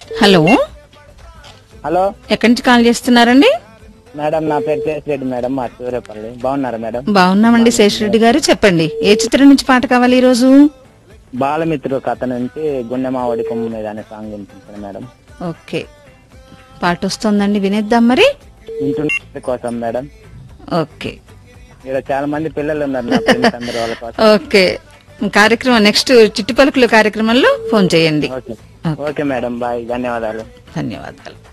hello hello ఎక్కడి నుంచి call చేస్తున్నారండి మేడం నా పేరు శేషరెడ్డి మేడం మా సూర్యపల్లి బాగున్నారా మేడం బాగున్నామండి శేషరెడ్డి గారు చెప్పండి ఏ చిత్రం నుంచి పాట కావాలి ఈ రోజు బాలమిత్రుడు కథ నుంచి గుండె మావడి కొమ్ము మీద అనే సాంగ్ వినిపించాను మేడం ఓకే పాట వస్తుందండి వినేద్దాం మరి ఇంటి కోసం మేడం ఓకే ఇక్కడ చాలా మంది పిల్లలు ఉన్నారు నా ఫ్రెండ్స్ అందరూ వాళ్ళ కోసం ఓకే కార్యక్రమం నెక్స్ట్ చిట్టుపలుకులు కార్యక్రమంలో ఫోన్ చేయండి ఓకే ఓకే మేడం బాయ్ ధన్యవాదాలు ధన్యవాదాలు